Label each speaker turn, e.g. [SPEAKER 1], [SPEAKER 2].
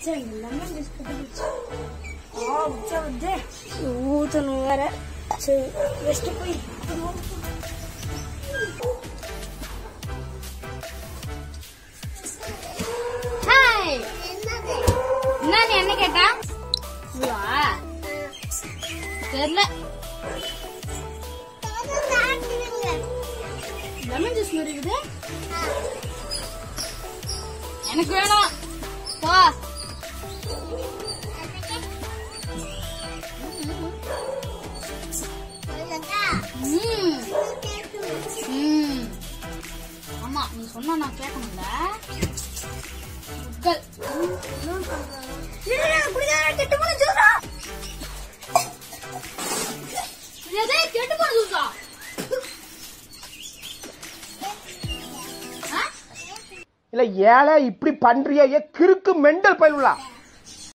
[SPEAKER 1] சரி எல்லாமே பிஸ்கட் பிடிச்சி ஆ உச்சா வந்து ஊற்றணும் வேற சரி வெஸ்ட்டு போய்
[SPEAKER 2] ஹாய் என்ன நீ என்ன கேட்டா இதுவா தெரியல லெமன் ஜூஸ் மாதிரி இருக்குது எனக்கு வேணும் போ ம் ம் ஆமா நீ சொன்னா நான் கேட்கணும்ல உட்கள்
[SPEAKER 1] கெட்டு போன ஜூஸா
[SPEAKER 2] எதே கெட்டு போன ஜூஸா
[SPEAKER 3] இல்ல ஏழை இப்படி பண்றியா ஏ கிறுக்கு மெண்டல் பயிலுலா